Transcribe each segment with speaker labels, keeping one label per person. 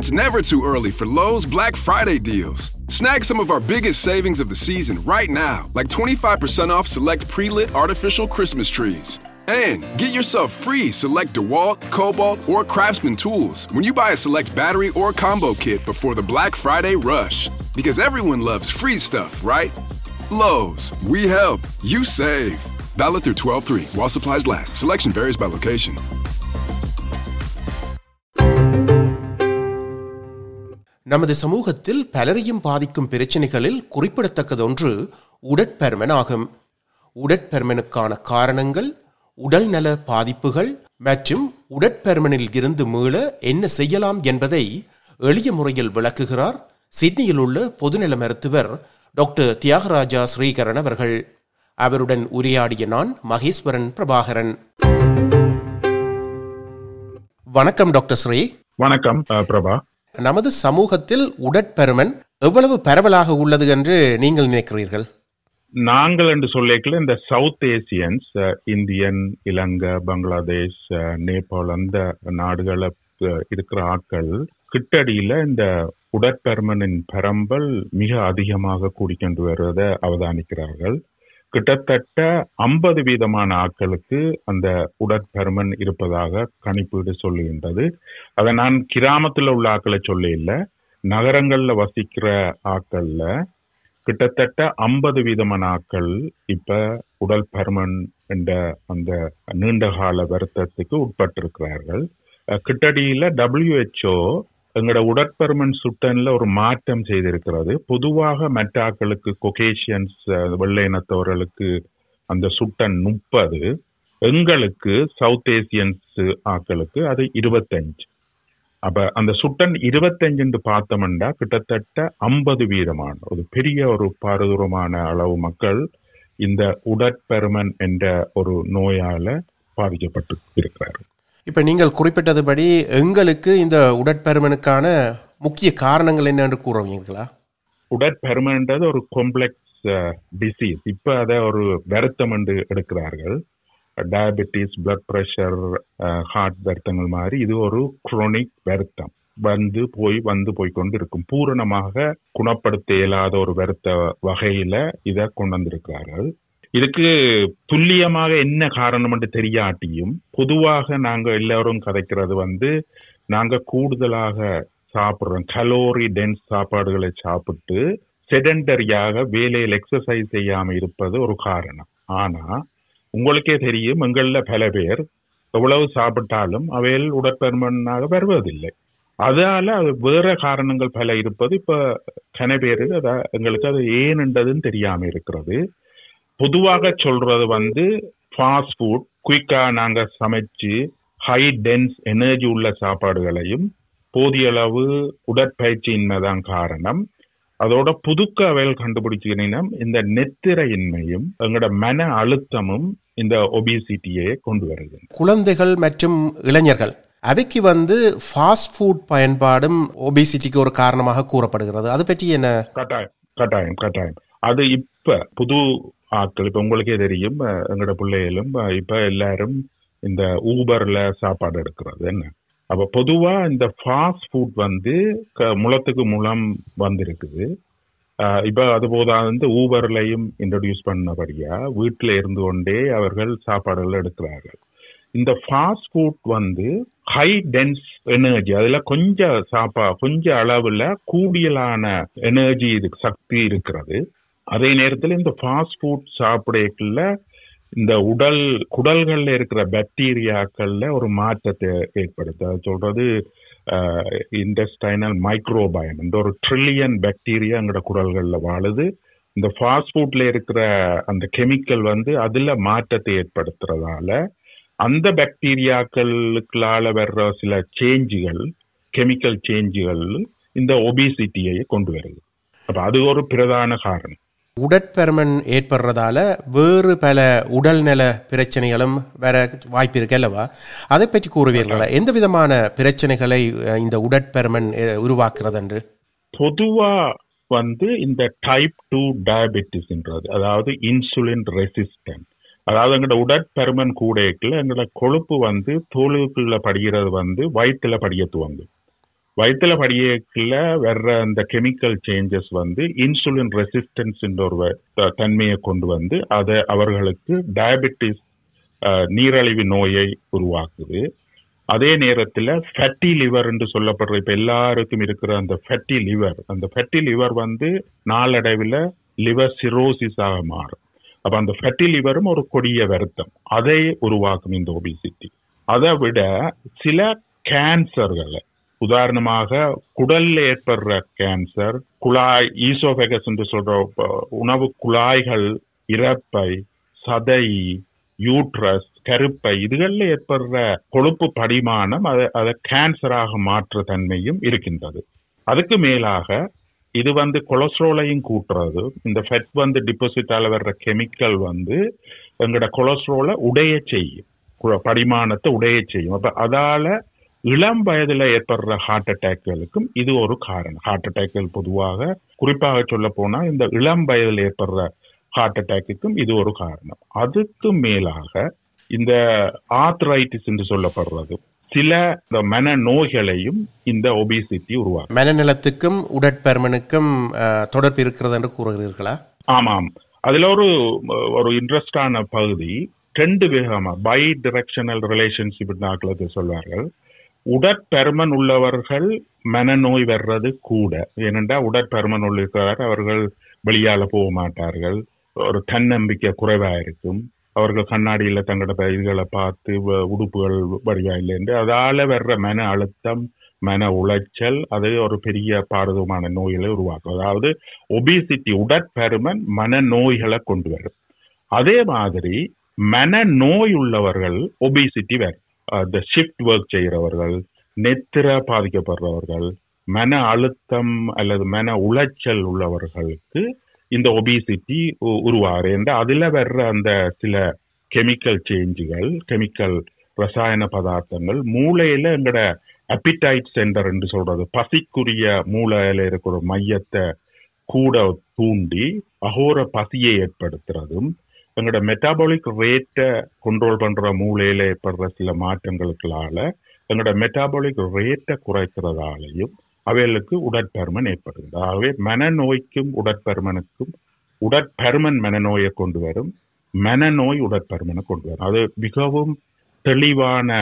Speaker 1: It's never too early for Lowe's Black Friday deals. Snag some of our biggest savings of the season right now, like 25% off select pre lit artificial Christmas trees. And get yourself free select DeWalt, Cobalt, or Craftsman tools when you buy a select battery or combo kit before the Black Friday rush. Because everyone loves free stuff, right? Lowe's, we help, you save. Valid through 12 3 while supplies last. Selection varies by location.
Speaker 2: நமது சமூகத்தில் பலரையும் பாதிக்கும் பிரச்சினைகளில் குறிப்பிடத்தக்கதொன்று உடற்பருமன் ஆகும் உடற்பருமனுக்கான காரணங்கள் உடல்நல பாதிப்புகள் மற்றும் உடற்பருமனில் இருந்து மீள என்ன செய்யலாம் என்பதை எளிய முறையில் விளக்குகிறார் சிட்னியில் உள்ள பொதுநல மருத்துவர் டாக்டர் தியாகராஜா ஸ்ரீகரன் அவர்கள் அவருடன் உரையாடிய நான் மகேஸ்வரன் பிரபாகரன் வணக்கம் டாக்டர் ஸ்ரீ
Speaker 3: வணக்கம் அஹ், பிரபா
Speaker 2: நமது சமூகத்தில் உடற்பருமன் எவ்வளவு பரவலாக உள்ளது என்று நீங்கள் நினைக்கிறீர்கள்
Speaker 3: நாங்கள் என்று சொல்லிக்கல இந்த சவுத் ஏசியன்ஸ் அஹ், இந்தியன் இலங்கை பங்களாதேஷ் அஹ், நேபாள் அந்த நாடுகள அஹ், இருக்கிற ஆட்கள் கிட்டடியில இந்த உடற்பருமனின் பரம்பல் மிக அதிகமாக கூடிக்கொண்டு வருவதை அவதானிக்கிறார்கள் கிட்டத்தட்ட ஐம்பது வீதமான ஆட்களுக்கு அந்த உடற்பருமன் இருப்பதாக கணிப்பீடு சொல்லுகின்றது அதை நான் கிராமத்தில் உள்ள ஆட்களை சொல்ல இல்லை நகரங்கள்ல வசிக்கிற ஆட்கள்ல கிட்டத்தட்ட ஐம்பது வீதமான ஆட்கள் இப்ப உடல் பருமன் என்ற அந்த நீண்டகால வருத்தத்துக்கு உட்பட்டிருக்கிறார்கள் அஹ் கிட்டடியில WHO எங்களோட உடற்பருமன் சுட்டன்ல ஒரு மாற்றம் செய்திருக்கிறது பொதுவாக மற்ற ஆட்களுக்கு கொகேஷியன்ஸ் வெள்ளை இனத்தவர்களுக்கு அந்த சுட்டன் முப்பது எங்களுக்கு சவுத் ஏசியன்ஸ் ஆட்களுக்கு அது இருபத்தஞ்சு அப்ப அந்த சுட்டன் இருபத்தஞ்சுன்னு பார்த்தோம்னா கிட்டத்தட்ட ஐம்பது வீதமான ஒரு பெரிய ஒரு பாரதூரமான அளவு மக்கள் இந்த உடற்பருமன் என்ற ஒரு நோயால பாதிக்கப்பட்டு இருக்கிறார்கள்
Speaker 2: இப்ப நீங்கள் குறிப்பிட்டதுபடி எங்களுக்கு இந்த உடற்பருமனுக்கான முக்கிய காரணங்கள் என்னன்னு கூறுவீங்களா
Speaker 3: உடற்பருமன்ன்றது ஒரு காம்ப்ளெக்ஸ் டிசீஸ் இப்ப அதை ஒரு வருத்தம் என்று எடுக்கிறார்கள் டயபெட்டிஸ் பிளட் பிரஷர் ஹார்ட் வருத்தங்கள் மாதிரி இது ஒரு குரோனிக் வருத்தம் வந்து போய் வந்து போய் கொண்டு இருக்கும் பூரணமாக குணப்படுத்த இயலாத ஒரு வருத்த வகையில இதை கொண்டு வந்திருக்கிறார்கள் இதுக்கு துல்லியமாக என்ன காரணம் என்று தெரியாட்டியும் பொதுவாக நாங்க எல்லாரும் கதைக்கிறது வந்து நாங்க கூடுதலாக சாப்பிடுறோம் கலோரி டென்ஸ் சாப்பாடுகளை சாப்பிட்டு செடண்டரியாக வேலையில் எக்ஸசைஸ் செய்யாம இருப்பது ஒரு காரணம் ஆனா உங்களுக்கே தெரியும் எங்கள்ல பல பேர் எவ்வளவு சாப்பிட்டாலும் அவையில் உடற்பருமனாக வருவதில்லை அதால அது வேற காரணங்கள் பல இருப்பது இப்ப கன பேருக்கு அத எங்களுக்கு அது ஏன்ன்றதுன்னு தெரியாம இருக்கிறது பொதுவாக சொல்றது வந்து ஃபாஸ்ட் ஃபுட் குயிக்கா நாங்க சமைச்சு ஹை டென்ஸ் எனர்ஜி உள்ள சாப்பாடுகளையும் போதிய அளவு உடற்பயிற்சியின்மை தான் காரணம் அதோட புதுக்க அவைகள் கண்டுபிடிச்சிங்கன்னா இந்த நெத்திரையின்மையும் எங்களோட மன அழுத்தமும் இந்த ஒபிசிட்டியை கொண்டு வருது
Speaker 2: குழந்தைகள் மற்றும் இளைஞர்கள் அவைக்கு வந்து ஃபாஸ்ட் ஃபுட் பயன்பாடும் ஒபிசிட்டிக்கு ஒரு காரணமாக கூறப்படுகிறது அது பற்றி என்ன
Speaker 3: கட்டாயம் கட்டாயம் கட்டாயம் அது இப்ப புது ஆட்கள் இப்ப உங்களுக்கே தெரியும் அஹ், எங்களோட பிள்ளைகளும் அஹ், இப்ப எல்லாரும் இந்த ஊபர்ல சாப்பாடு எடுக்கிறது என்ன அப்ப பொதுவா இந்த ஃபாஸ்ட் ஃபுட் வந்து க- முளத்துக்கு முளம் வந்திருக்குது அஹ், இப்ப அது போதாது வந்து ஊபர்லையும் இன்ட்ரடியூஸ் பண்ணபடியா வீட்டுல இருந்து கொண்டே அவர்கள் சாப்பாடுகள் எடுக்கிறார்கள் இந்த ஃபாஸ்ட் ஃபுட் வந்து ஹை டென்ஸ் எனர்ஜி அதுல கொஞ்சம் சாப்பா கொஞ்சம் அளவுல கூடியலான எனர்ஜி இது சக்தி இருக்கிறது அதே நேரத்தில் இந்த ஃபாஸ்ட் ஃபுட் சாப்பிடக்குள்ள இந்த உடல் குடல்கள்ல இருக்கிற பாக்டீரியாக்கள்ல ஒரு மாற்றத்தை ஏற்படுத்து அது சொல்றது இன்டெஸ்டைனல் மைக்ரோபயம் இந்த ஒரு ட்ரில்லியன் பாக்டீரியா எங்களோட குடல்கள்ல வாழுது இந்த ஃபாஸ்ட் ஃபுட்ல இருக்கிற அந்த கெமிக்கல் வந்து அதுல மாற்றத்தை ஏற்படுத்துறதால அந்த பாக்டீரியாக்களுக்களால வர்ற சில சேஞ்சுகள் கெமிக்கல் சேஞ்சுகள் இந்த ஒபிசிட்டியை கொண்டு வருது அப்ப அது ஒரு பிரதான காரணம்
Speaker 2: உடற்பருமன் ஏற்படுறதால வேறு பல உடல்நல பிரச்சனைகளும் வர வாய்ப்பு இருக்கு அல்லவா அதை பற்றி கூறுவீர்களா எந்த விதமான பிரச்சனைகளை அஹ், இந்த உடற்பருமன் அஹ், உருவாக்குறது என்று
Speaker 3: பொதுவா வந்து இந்த டைப் டூ டயபெட்டிஸ்ன்றது அதாவது இன்சுலின் ரெசிஸ்டன்ட் அதாவது எங்களோட உடற்பருமன் கூடைக்குள்ள எங்களோட கொழுப்பு வந்து தோலுக்குள்ள படிகிறது வந்து வயிற்றுல படிய துவங்கும் வயிற்றுல படியக்குள்ள வர்ற அந்த கெமிக்கல் சேஞ்சஸ் வந்து இன்சுலின் ரெசிஸ்டன்ஸ் ஒரு வ- த- தன்மையை கொண்டு வந்து அதை அவர்களுக்கு டயபெட்டிஸ் நீரழிவு நோயை உருவாக்குது அதே நேரத்துல ஃபேட்டி லிவர் என்று சொல்லப்படுற இப்ப எல்லாருக்கும் இருக்கிற அந்த ஃபேட்டி லிவர் அந்த ஃபேட்டி லிவர் வந்து நாளடைவில் லிவர் சிரோசிஸ் ஆக மாறும் அப்ப அந்த ஃபேட்டி லிவரும் ஒரு கொடிய வருத்தம் அதை உருவாக்கும் இந்த ஒபிசிட்டி அதை விட சில கேன்சர்களை உதாரணமாக குடல்ல ஏற்படுற கேன்சர் குழாய் ஈசோபெகஸ் என்று சொல்ற அஹ், உணவு குழாய்கள் இறப்பை சதை யூட்ரஸ் கருப்பை இதுகளில் ஏற்படுற கொழுப்பு படிமானம் அதை அதை கேன்சராக மாற்ற தன்மையும் இருக்கின்றது அதுக்கு மேலாக இது வந்து கொலஸ்ட்ரோலையும் கூட்டுறது இந்த ஃபெட் வந்து டிபாசிட்டால வர்ற கெமிக்கல் வந்து எங்களோட கொலஸ்ட்ரோலை உடைய செய்யும் கு- படிமானத்தை உடைய செய்யும் அப்ப அதால இளம் வயதுல ஏற்படுற ஹார்ட் அட்டாக்களுக்கும் இது ஒரு காரணம் ஹார்ட் அட்டாக்கள் பொதுவாக குறிப்பாக சொல்ல போனா இந்த இளம் வயதில் ஏற்படுற ஹார்ட் அட்டாக்குக்கும் இது ஒரு காரணம் அதுக்கு மேலாக இந்த ஆர்த்ரைட்டிஸ் என்று சொல்லப்படுறது சில இந்த மன நோய்களையும் இந்த ஒபிசிட்டி உருவாக்கும்
Speaker 2: மனநலத்துக்கும் உடற்பருமனுக்கும் அஹ், தொடர்பு இருக்கிறது என்று கூறுகிறீர்களா
Speaker 3: ஆமாம் அதுல ஒரு ஒரு இன்ட்ரெஸ்டான பகுதி ரெண்டு விதமா பை டிரெக்ஷனல் ரிலேஷன்ஷிப் நாக்களது சொல்வார்கள் உடற்பருமன் உள்ளவர்கள் மனநோய் வர்றது கூட ஏனென்றா உடற்பருமன் உள்ளிருக்கிறார் அவர்கள் வெளியால போக மாட்டார்கள் ஒரு தன்னம்பிக்கை குறைவா இருக்கும் அவர்கள் கண்ணாடியில தங்களோட இதுகளை பார்த்து வ- உடுப்புகள் வடிவா இல்லை என்று அதால வர்ற மன அழுத்தம் மன உளைச்சல் அது ஒரு பெரிய பாரதமான நோய்களை உருவாக்கும் அதாவது ஒபிசிட்டி உடற்பருமன் மன நோய்களை கொண்டு வரும் அதே மாதிரி மன நோய் உள்ளவர்கள் ஒபிசிட்டி வரும் இந்த ஷிஃப்ட் ஒர்க் செய்கிறவர்கள் நெத்திர பாதிக்கப்படுறவர்கள் மன அழுத்தம் அல்லது மன உளைச்சல் உள்ளவர்களுக்கு இந்த ஒபிசிட்டி உருவாரு என்று அதுல வர்ற அந்த சில கெமிக்கல் சேஞ்சுகள் கெமிக்கல் ரசாயன பதார்த்தங்கள் மூளையில எங்கட அப்பிடைட் சென்டர் என்று சொல்றது பசிக்குரிய மூளையில இருக்கிற மையத்தை கூட தூண்டி அகோர பசியை ஏற்படுத்துறதும் எங்களோட மெட்டாபாலிக் ரேட்டை கண்ட்ரோல் பண்ற மூளையில ஏற்படுற சில மாற்றங்களுக்களால எங்களோட மெட்டாபாலிக் ரேட்டை குறைக்கிறதாலையும் அவைகளுக்கு உடற்பருமன் ஏற்படுகிறது ஆகவே மனநோய்க்கும் உடற்பருமனுக்கும் உடற்பருமன் மனநோயை கொண்டு வரும் மனநோய் உடற்பருமனை கொண்டு வரும் அது மிகவும் தெளிவான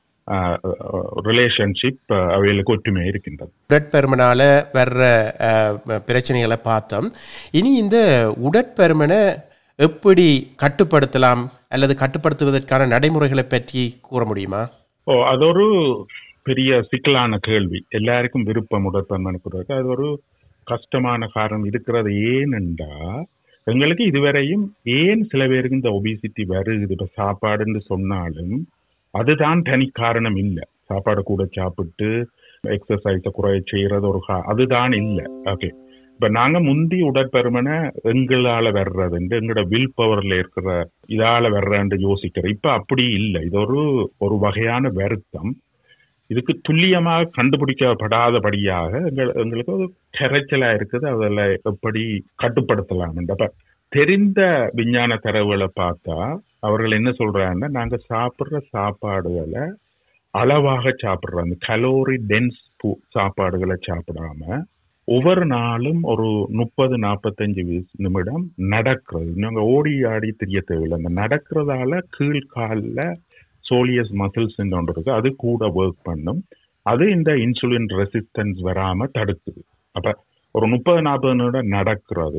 Speaker 3: ரிலேஷன்ஷிப் அவைகளுக்கு ஒற்றுமை இருக்கின்றது
Speaker 2: உடற்பருமனால வர்ற அஹ், பிரச்சனைகளை பார்த்தோம் இனி இந்த உடற்பருமனை எப்படி கட்டுப்படுத்தலாம் அல்லது கட்டுப்படுத்துவதற்கான நடைமுறைகளை பற்றி கூற முடியுமா
Speaker 3: ஓ அது ஒரு பெரிய சிக்கலான கேள்வி எல்லாருக்கும் விருப்பம் உடற்பருமனுக்கு இருக்கு. அது ஒரு கஷ்டமான காரணம் இருக்கிறது ஏனென்றா எங்களுக்கு இதுவரையும் ஏன் சில பேருக்கு இந்த ஒபிசிட்டி வருது இப்ப சாப்பாடுன்னு சொன்னாலும் அதுதான் தனி காரணம் இல்ல சாப்பாடு கூட சாப்பிட்டு எக்ஸசைஸ குறைய செய்யறது ஒரு கா- அதுதான் இல்ல ஓகே இப்ப நாங்க முந்தி உடற்பருமனை எங்களால வர்றது எங்களோட வில் பவர்ல இருக்கிற இதால வர்றேன்னு யோசிக்கிறோம் இப்ப அப்படி இல்லை இது ஒரு ஒரு வகையான வருத்தம் இதுக்கு துல்லியமாக கண்டுபிடிக்கப்படாதபடியாக எங்கள் எங்களுக்கு ஒரு கரைச்சலா இருக்குது அதில் எப்படி கட்டுப்படுத்தலாம் அப்ப தெரிந்த விஞ்ஞான தரவுகளை பார்த்தா அவர்கள் என்ன சொல்றாங்கன்னா நாங்க சாப்பிடுற சாப்பாடுகளை அளவாக சாப்பிடுறோம் அந்த கலோரி டென்ஸ் சாப்பாடுகளை சாப்பிடாம ஒவ்வொரு நாளும் ஒரு முப்பது நாற்பத்தஞ்சு நிமிடம் நடக்கிறது நாங்க ஓடி ஆடி தெரிய தேவையில்லை அந்த நடக்கிறதால கீழ்காலில் சோலியஸ் மசில்ஸ் ஒன்று இருக்கு அது கூட ஒர்க் பண்ணும் அது இந்த இன்சுலின் ரெசிஸ்டன்ஸ் வராம தடுக்குது அப்ப ஒரு முப்பது நாற்பது நிமிடம் நடக்கிறது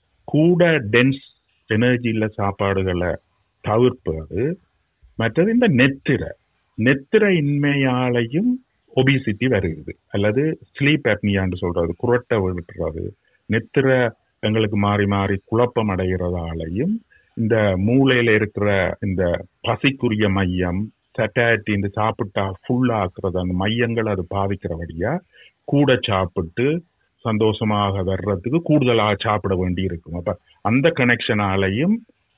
Speaker 3: கூட டென்ஸ் எனர்ஜியில சாப்பாடுகளை தவிர்ப்பது மற்றது இந்த நெத்திரை நெத்திரை இன்மையாலையும் ஒபிசிட்டி வருகிறது அல்லது ஸ்லீப் அப்னியான்னு சொல்றது குரட்டை விடுறது நெத்திரை எங்களுக்கு மாறி மாறி குழப்பம் அடைகிறதாலையும் இந்த மூளையில இருக்கிற இந்த பசிக்குரிய மையம் சட்டாட்டி இந்த சாப்பிட்டா ஃபுல்லா ஆக்குறது அந்த மையங்கள் அது பாதிக்கிறபடியா கூட சாப்பிட்டு சந்தோஷமாக வர்றதுக்கு கூடுதலாக சாப்பிட வேண்டி இருக்கும் அப்ப அந்த கனெக்ஷனாலையும்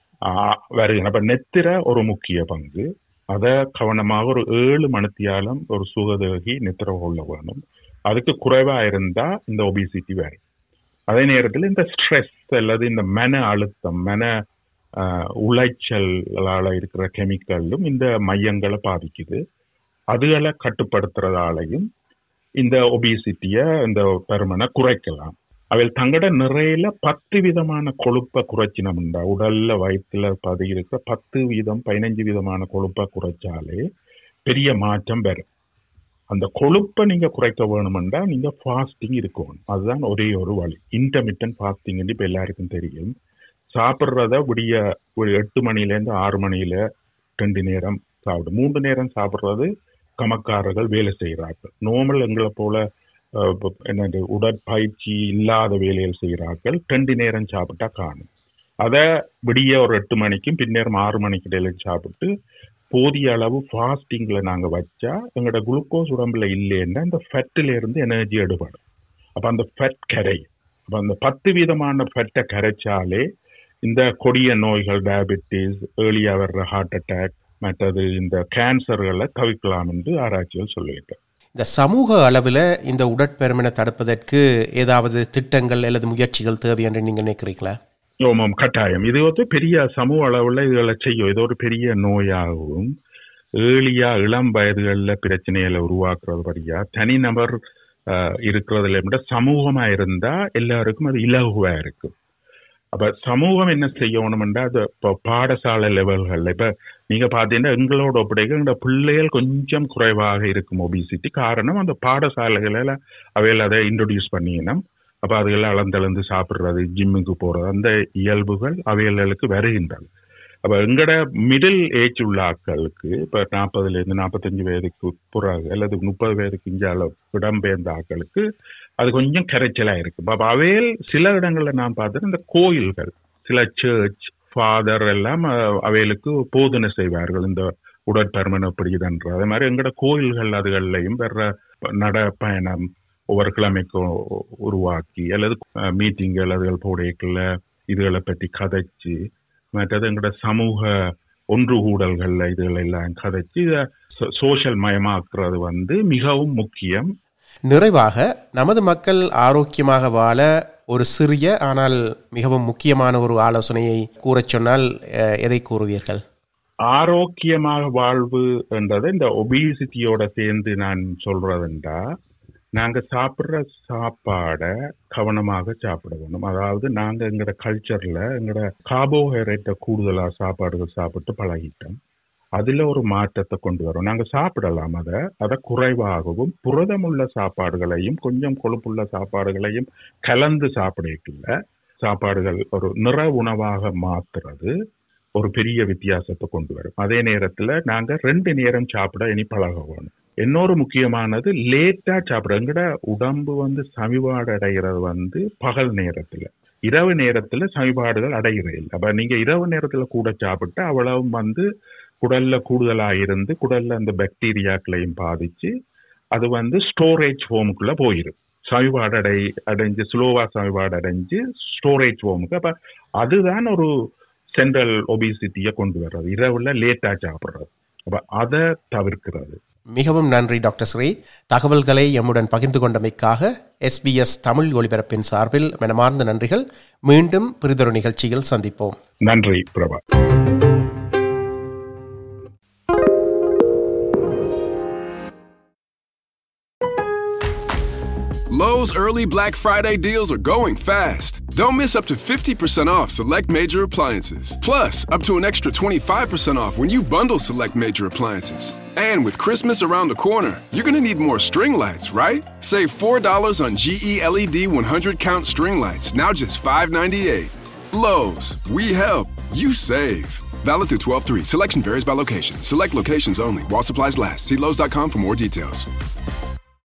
Speaker 3: வருகிறது அப்ப நெத்திர ஒரு முக்கிய பங்கு அதை கவனமாக ஒரு ஏழு மணித்தியாலம் ஒரு சுகதகி நித்திர கொள்ள வேணும் அதுக்கு குறைவா இருந்தா இந்த ஒபிசிட்டி வரும் அதே நேரத்தில் இந்த ஸ்ட்ரெஸ் அல்லது இந்த மன அழுத்தம் மன உளைச்சலால இருக்கிற கெமிக்கலும் இந்த மையங்களை பாதிக்குது அதுகளை கட்டுப்படுத்துறதாலையும் இந்த ஒபிசிட்டிய இந்த பருமனை குறைக்கலாம் அவையில் தங்கட நிறையில பத்து விதமான கொழுப்பை குறைச்சினோம்டா உடல்ல வயிற்றுல பதி இருக்கிற பத்து வீதம் பதினஞ்சு விதமான கொழுப்பை குறைச்சாலே பெரிய மாற்றம் வரும் அந்த கொழுப்பை நீங்க குறைக்க வேணுமெண்டா நீங்க ஃபாஸ்டிங் இருக்கணும் அதுதான் ஒரே ஒரு வழி இன்டர்மிட்டன் ஃபாஸ்டிங் இப்ப எல்லாருக்கும் தெரியும் சாப்பிட்றத விடிய ஒரு எட்டு மணிலேருந்து ஆறு மணியில ரெண்டு நேரம் சாப்பிடும் மூன்று நேரம் சாப்பிட்றது கமக்காரர்கள் வேலை செய்கிறார்கள் நோமல் எங்களை போல என்னது உடற்பயிற்சி இல்லாத வேலைகள் செய்கிறார்கள் ரெண்டு நேரம் சாப்பிட்டா காணும் அதை விடிய ஒரு எட்டு மணிக்கும் பின்னேரம் ஆறு மணிக்கு இடையில சாப்பிட்டு போதிய அளவு ஃபாஸ்டிங்ல நாங்க வச்சா எங்களோட குளுக்கோஸ் உடம்புல இல்லைன்னா இந்த ஃபெட்டில இருந்து எனர்ஜி எடுபடும் அப்ப அந்த ஃபெட் கரை அப்ப அந்த பத்து விதமான ஃபெட்டை கரைச்சாலே இந்த கொடிய நோய்கள் டயபெட்டிஸ் ஏர்லியா வர்ற ஹார்ட் அட்டாக் மற்றது இந்த கேன்சர்களை தவிர்க்கலாம் என்று ஆராய்ச்சிகள் சொல்லியிருக்கேன்
Speaker 2: இந்த சமூக அளவில் இந்த உடற்பெருமனை தடுப்பதற்கு ஏதாவது திட்டங்கள் அல்லது முயற்சிகள் தேவை என்று நீங்கள் நினைக்கிறீங்களா
Speaker 3: ஓமம் கட்டாயம் இது வந்து பெரிய சமூக அளவில் இதுகளை செய்யும் இது ஒரு பெரிய நோயாகவும் ஏழியா இளம் வயதுகளில் பிரச்சனைகளை உருவாக்குறது வழியா தனிநபர் இருக்கிறதுல விட சமூகமா இருந்தா எல்லாருக்கும் அது இலகுவா இருக்கும் அப்ப சமூகம் என்ன செய்யணும்னா அது இப்போ பாடசாலை லெவல்கள்ல இப்ப நீங்க பாத்தீங்கன்னா எங்களோட ஒப்படைக்க எங்களோட பிள்ளைகள் கொஞ்சம் குறைவாக இருக்கும் ஒபிசிட்டி காரணம் அந்த பாடசாலைகளில் அவையில் அதை இன்ட்ரடியூஸ் பண்ணிக்கணும் அப்ப அதுகளை அளந்தளந்து சாப்பிடுறது ஜிம்முக்கு போறது அந்த இயல்புகள் அவைகளுக்கு வருகின்றது அப்ப எங்கட மிடில் ஏஜ் உள்ள ஆட்களுக்கு இப்ப நாற்பதுல இருந்து நாற்பத்தஞ்சு வயதுக்கு பிறகு அல்லது முப்பது வயதுக்கு இஞ்சால இடம்பெயர்ந்த ஆட்களுக்கு அது கொஞ்சம் கரைச்சலா இருக்கு அப்ப அவையில் சில இடங்கள்ல நான் பார்த்தேன் இந்த கோயில்கள் சில சர்ச் ஃபாதர் எல்லாம் அவைகளுக்கு போதனை செய்வார்கள் இந்த உடற்பருமன் அப்படிதுன்ற அதே மாதிரி எங்கட கோயில்கள் அதுகள்லையும் வர்ற நடப்பயணம் ஒவ்வொரு கிழமைக்கும் உருவாக்கி அல்லது மீட்டிங்கள் அதுகள் போடைக்குள்ள இதுகளை பற்றி கதைச்சு மற்றது எங்களோட சமூக ஒன்று கூடல்கள்ல இதுகள் எல்லாம் கதைச்சு இதை சோசியல் மயமாக்குறது வந்து மிகவும் முக்கியம்
Speaker 2: நிறைவாக நமது மக்கள் ஆரோக்கியமாக வாழ ஒரு சிறிய ஆனால் மிகவும் முக்கியமான ஒரு ஆலோசனையை கூறச் சொன்னால் எதை கூறுவீர்கள்
Speaker 3: ஆரோக்கியமாக வாழ்வு என்றதை இந்த ஒபிசிட்டியோட சேர்ந்து நான் சொல்றதுண்டா நாங்க சாப்பிட்ற சாப்பாடை கவனமாக சாப்பிட வேணும் அதாவது நாங்க எங்களோட கல்ச்சர்ல எங்களோட கார்போஹைட்ரேட்டை கூடுதலா சாப்பாடுகள் சாப்பிட்டு பழகிட்டோம் அதுல ஒரு மாற்றத்தை கொண்டு வரும் நாங்க சாப்பிடலாம் அதை அதை குறைவாகவும் புரதமுள்ள சாப்பாடுகளையும் கொஞ்சம் கொழுப்புள்ள சாப்பாடுகளையும் கலந்து சாப்பிடக்குள்ள சாப்பாடுகள் ஒரு நிற உணவாக மாத்துறது ஒரு பெரிய வித்தியாசத்தை கொண்டு வரும் அதே நேரத்துல நாங்க ரெண்டு நேரம் சாப்பிட இனி பழக வேணும் இன்னொரு முக்கியமானது லேட்டா சாப்பிட எங்கட உடம்பு வந்து சமிபாடு அடைகிறது வந்து பகல் நேரத்துல இரவு நேரத்துல சமிபாடுகள் அடைகிறது இல்லை அப்ப நீங்க இரவு நேரத்துல கூட சாப்பிட்டா அவ்வளவு வந்து குடல்ல கூடுதலா இருந்து குடல்ல அந்த பாக்டீரியாக்களையும் பாதிச்சு அது வந்து ஸ்டோரேஜ் ஹோமுக்குள்ள போயிடும் சமிபாடு அடை அடைஞ்சு ஸ்லோவா சமிபாடு அடைஞ்சு ஸ்டோரேஜ் ஹோமுக்கு அப்ப அதுதான் ஒரு சென்ட்ரல் ஒபிசிட்டியை கொண்டு வர்றது இரவுல லேட்டா சாப்பிடுறது அப்ப அதை தவிர்க்கிறது
Speaker 2: மிகவும் நன்றி டாக்டர் ஸ்ரீ தகவல்களை எம்முடன் பகிர்ந்து கொண்டமைக்காக எஸ்பிஎஸ் தமிழ் ஒலிபரப்பின் சார்பில் மனமார்ந்த நன்றிகள் மீண்டும் பிரிதொரு நிகழ்ச்சியில் சந்திப்போம்
Speaker 3: நன்றி Prabha
Speaker 1: Lowe's early Black Friday deals are going fast. Don't miss up to 50% off select major appliances. Plus, up to an extra 25% off when you bundle select major appliances. And with Christmas around the corner, you're going to need more string lights, right? Save $4 on GE LED 100 count string lights, now just $5.98. Lowe's, we help, you save. Valid through 12 3. Selection varies by location. Select locations only while supplies last. See Lowe's.com for more details.